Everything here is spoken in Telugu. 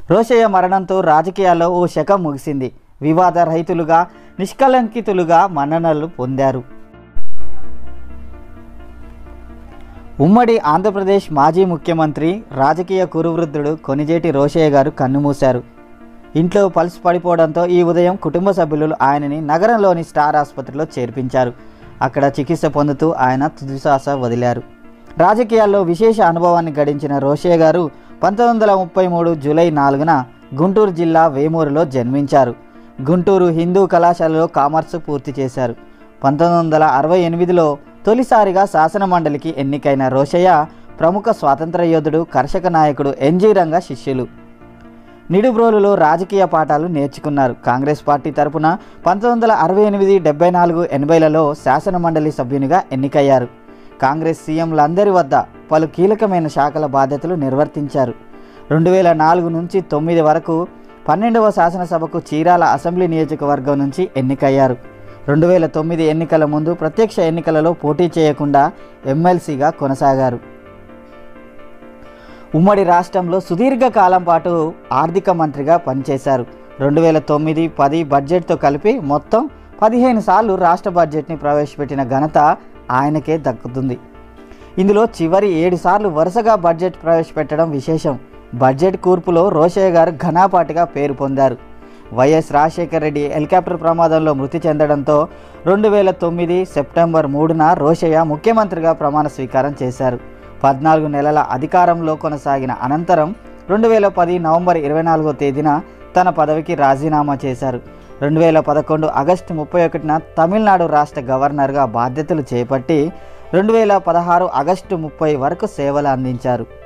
రోషయ్య మరణంతో రాజకీయాల్లో ఓ శకం ముగిసింది వివాద రహితులుగా నిష్కలంకితులుగా మన్ననలు పొందారు ఉమ్మడి ఆంధ్రప్రదేశ్ మాజీ ముఖ్యమంత్రి రాజకీయ కురువృద్ధుడు కొనిజేటి రోషయ్య గారు కన్నుమూశారు ఇంట్లో పల్స్ పడిపోవడంతో ఈ ఉదయం కుటుంబ సభ్యులు ఆయనని నగరంలోని స్టార్ ఆసుపత్రిలో చేర్పించారు అక్కడ చికిత్స పొందుతూ ఆయన తుదిశ్వాస వదిలారు రాజకీయాల్లో విశేష అనుభవాన్ని గడించిన రోషయ్య గారు పంతొమ్మిది వందల ముప్పై మూడు జూలై నాలుగున గుంటూరు జిల్లా వేమూరులో జన్మించారు గుంటూరు హిందూ కళాశాలలో కామర్స్ పూర్తి చేశారు పంతొమ్మిది వందల అరవై ఎనిమిదిలో తొలిసారిగా శాసన మండలికి ఎన్నికైన రోషయ్య ప్రముఖ స్వాతంత్ర యోధుడు కర్షక నాయకుడు ఎన్జీ రంగ శిష్యులు నిడుబ్రోలులో రాజకీయ పాఠాలు నేర్చుకున్నారు కాంగ్రెస్ పార్టీ తరపున పంతొమ్మిది వందల అరవై ఎనిమిది డెబ్బై నాలుగు ఎనభైలలో శాసన మండలి సభ్యునిగా ఎన్నికయ్యారు కాంగ్రెస్ సీఎంలందరి వద్ద పలు కీలకమైన శాఖల బాధ్యతలు నిర్వర్తించారు రెండు వేల నాలుగు నుంచి తొమ్మిది వరకు పన్నెండవ శాసనసభకు చీరాల అసెంబ్లీ నియోజకవర్గం నుంచి ఎన్నికయ్యారు రెండు వేల తొమ్మిది ఎన్నికల ముందు ప్రత్యక్ష ఎన్నికలలో పోటీ చేయకుండా ఎమ్మెల్సీగా కొనసాగారు ఉమ్మడి రాష్ట్రంలో సుదీర్ఘ కాలం పాటు ఆర్థిక మంత్రిగా పనిచేశారు రెండు వేల తొమ్మిది పది బడ్జెట్తో కలిపి మొత్తం పదిహేను సార్లు రాష్ట్ర బడ్జెట్ని ప్రవేశపెట్టిన ఘనత ఆయనకే దక్కుతుంది ఇందులో చివరి ఏడు సార్లు వరుసగా బడ్జెట్ ప్రవేశపెట్టడం విశేషం బడ్జెట్ కూర్పులో రోషయ్య గారు ఘనాపాటిగా పేరు పొందారు వైఎస్ రాజశేఖర రెడ్డి హెలికాప్టర్ ప్రమాదంలో మృతి చెందడంతో రెండు వేల తొమ్మిది సెప్టెంబర్ మూడున రోషయ్య ముఖ్యమంత్రిగా ప్రమాణ స్వీకారం చేశారు పద్నాలుగు నెలల అధికారంలో కొనసాగిన అనంతరం రెండు వేల పది నవంబర్ ఇరవై నాలుగో తేదీన తన పదవికి రాజీనామా చేశారు రెండు వేల పదకొండు ఆగస్టు ముప్పై ఒకటిన తమిళనాడు రాష్ట్ర గవర్నర్గా బాధ్యతలు చేపట్టి రెండు వేల పదహారు ఆగస్టు ముప్పై వరకు సేవలు అందించారు